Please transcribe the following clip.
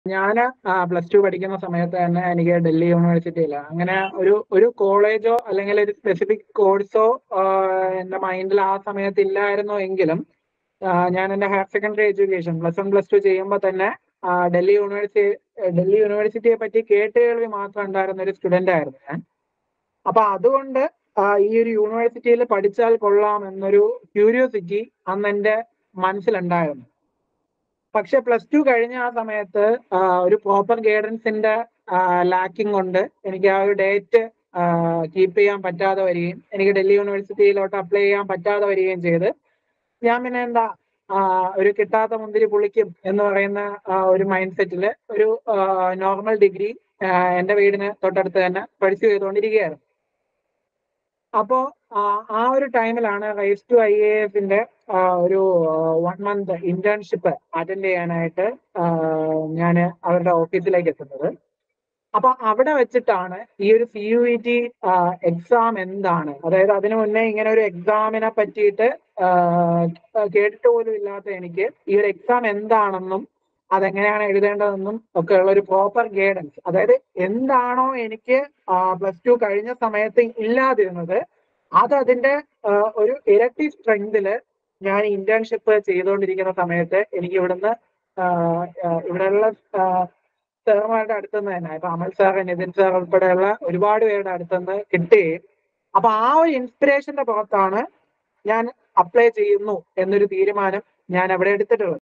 ഞാൻ plus two പഠിക്കുന്ന സമയത്ത് തന്നെ എനിക്ക് ഡൽഹി യൂണിവേഴ്സിറ്റിയിൽ അങ്ങനെ ഒരു ഒരു കോളേജോ അല്ലെങ്കിൽ ഒരു സ്പെസിഫിക് കോഴ്സോ എൻ്റെ മൈൻഡിൽ ആ സമയത്ത് ഇല്ലായിരുന്നു എങ്കിലും ഞാൻ എൻ്റെ higher secondary education plus one plus two ചെയ്യുമ്പോൾ തന്നെ ആ, ഡൽഹി യൂണിവേഴ്സിറ്റി ഡൽഹി യൂണിവേഴ്സിറ്റിയെ പറ്റി കേട്ട് കേൾവി മാത്രം ഉണ്ടായിരുന്ന ഒരു സ്റ്റുഡൻ്റ് ആയിരുന്നു ഞാൻ അപ്പൊ അതുകൊണ്ട് ആ, ഈ ഒരു യൂണിവേഴ്സിറ്റിയിൽ പഠിച്ചാൽ കൊള്ളാം എന്നൊരു ക്യൂരിയോസിറ്റി അന്ന് എൻ്റെ മനസ്സിലുണ്ടായിരുന്നു പക്ഷെ പ്ലസ് ടു കഴിഞ്ഞ ആ സമയത്ത് ആ, ഒരു പ്രോപ്പർ ഗൈഡൻസിന്റെ ലാക്കിംഗ് കൊണ്ട് എനിക്ക് ആ ഒരു ഡേറ്റ് കീപ്പ് ചെയ്യാൻ പറ്റാതെ വരികയും എനിക്ക് ഡൽഹി യൂണിവേഴ്സിറ്റിയിലോട്ട് അപ്ലൈ ചെയ്യാൻ പറ്റാതെ വരികയും ചെയ്ത് ഞാൻ പിന്നെ എന്താ ആ, ഒരു കിട്ടാത്ത മുന്തിരി പുളിക്കും എന്ന് പറയുന്ന ആ, ഒരു മൈൻഡ് സെറ്റിൽ ഒരു നോർമൽ ഡിഗ്രി എൻ്റെ വീടിന് തൊട്ടടുത്ത് തന്നെ പഠിച്ചു ചെയ്തുകൊണ്ടിരിക്കുകയായിരുന്നു അപ്പോ ആ, ആ ഒരു ടൈമിലാണ് റൈസ് ടു ഐ എ എഫിന്റെ ഒരു വൺ മന്ത് ഇന്റേൺഷിപ്പ് അറ്റൻഡ് ചെയ്യാനായിട്ട് ഞാൻ അവരുടെ ഓഫീസിലേക്ക് എത്തുന്നത് അപ്പൊ അവിടെ വെച്ചിട്ടാണ് ഈ ഒരു C U E T exam എന്താണ് അതായത് അതിനു മുന്നേ ഇങ്ങനെ ഒരു എക്സാമിനെ പറ്റിയിട്ട് ആ, കേട്ടിട്ട് പോലും ഇല്ലാത്ത എനിക്ക് ഈ ഒരു എക്സാം എന്താണെന്നും അതെങ്ങനെയാണ് എഴുതേണ്ടതെന്നും ഒക്കെ ഉള്ള ഒരു പ്രോപ്പർ ഗൈഡൻസ് അതായത് എന്താണോ എനിക്ക് പ്ലസ് ടു കഴിഞ്ഞ സമയത്ത് ഇല്ലാതിരുന്നത് അത് അതിന്റെ ആ, ഒരു ഇരട്ടി സ്ട്രെങ്തില് ഞാൻ ഇന്റേൺഷിപ്പ് ചെയ്തുകൊണ്ടിരിക്കുന്ന സമയത്ത് എനിക്ക് ഇവിടുന്ന് ആ, ആ, ഇവിടെയുള്ള സാറുമാരുടെ അടുത്തുനിന്ന് തന്നെ ഇപ്പൊ അമൽ സാർ നിതിൻ സാർ ഉൾപ്പെടെയുള്ള ഒരുപാട് പേരുടെ അടുത്തുനിന്ന് കിട്ടുകയും അപ്പൊ ആ ഒരു ഇൻസ്പിറേഷന്റെ പുറത്താണ് ഞാൻ അപ്ലൈ ചെയ്യുന്നു എന്നൊരു തീരുമാനം ഞാൻ അവിടെ എടുത്തിട്ടുള്ളത്